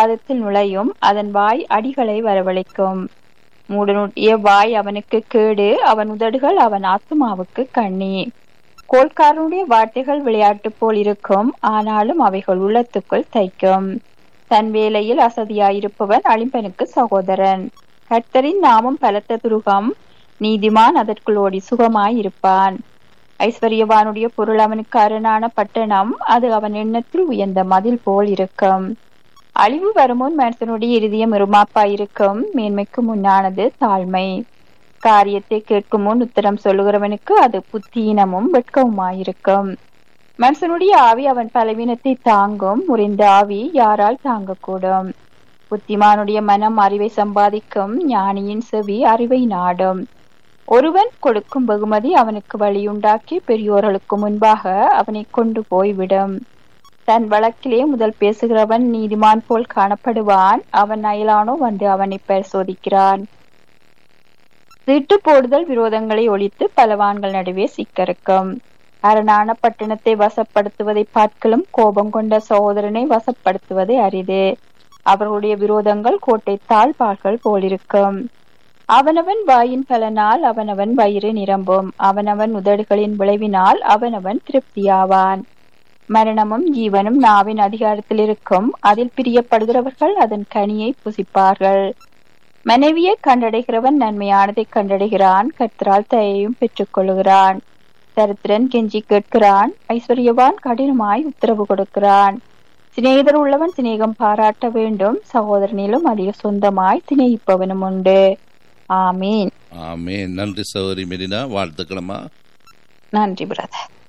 பிரசாதத்தில் நுழையும் அதன் வாய் அடிகளை வரவழைக்கும் மூடனுடைய வாய் அவனுக்கு கேடு அவன் உதடுகள் அவன் ஆத்துமாவுக்கு கண்ணி கோல்காரனுடைய வார்த்தைகள் விளையாட்டு போல் இருக்கும் ஆனாலும் அவைகள் உள்ளத்துக்குள் தைக்கும் தன் வேலையில் அசதியாயிருப்பவன் அழிம்பனுக்கு சகோதரன் கர்த்தரின் நாமம் பலத்த துருகம் நீதிமான் அதற்குள் ஓடி சுகமாயிருப்பான் ஐஸ்வர்யவானுடைய பொருள் அவனுக்கு அரணான பட்டணம் அது அவன் எண்ணத்தில் உயர்ந்த மதில் போல் இருக்கும் அழிவு வருமுன் மனுஷனுடைய இருதயம் இருமாப்பாயிருக்கும் மேன்மைக்கு முன்னானது தாழ்மை காரியத்தை கேட்கும் முன் உத்தரம் சொல்லுகிறவனுக்கு அது புத்தீனமும் வெட்கவுமாயிருக்கும் மனுஷனுடைய ஆவி அவன் பலவீனத்தை தாங்கும் முறிந்த ஆவி யாரால் தாங்கக்கூடும் புத்திமானுடைய மனம் அறிவை சம்பாதிக்கும் ஞானியின் செவி அறிவை நாடும் ஒருவன் கொடுக்கும் வெகுமதி அவனுக்கு வழியுண்டாக்கி பெரியோர்களுக்கு முன்பாக அவனை கொண்டு போய்விடும் தன் வழக்கிலே முதல் பேசுகிறவன் நீதிமான் போல் காணப்படுவான் அவன் அயலானோ வந்து அவனை பரிசோதிக்கிறான் சீட்டு போடுதல் விரோதங்களை ஒழித்து பலவான்கள் நடுவே சிக்கறுக்கும் அரணான பட்டணத்தை வசப்படுத்துவதை பார்க்கலும் கோபம் கொண்ட சகோதரனை வசப்படுத்துவதை அரிது அவர்களுடைய விரோதங்கள் கோட்டை தாழ்பால்கள் போலிருக்கும் அவனவன் வாயின் பலனால் அவனவன் வயிறு நிரம்பும் அவனவன் உதடுகளின் விளைவினால் அவனவன் திருப்தியாவான் மரணமும் ஜீவனும் நாவின் அதிகாரத்தில் இருக்கும் அதில் பிரியப்படுகிறவர்கள் அதன் கனியை புசிப்பார்கள் மனைவியை கண்டடைகிறவன் நன்மையானதை கண்டடைகிறான் கர்த்தரால் தயையும் பெற்றுக் கொள்கிறான் தரித்திரன் கெஞ்சி கேட்கிறான் ஐஸ்வர்யவான் கடினமாய் உத்தரவு கொடுக்கிறான் சிநேகிதர் உள்ளவன் சிநேகம் பாராட்ட வேண்டும் சகோதரனிலும் அதிக சொந்தமாய் சிநேகிப்பவனும் உண்டு ஆமீன் ஆமே நன்றி சகோதரி மெரினா வாழ்த்துக்களம்மா நன்றி பிரதர்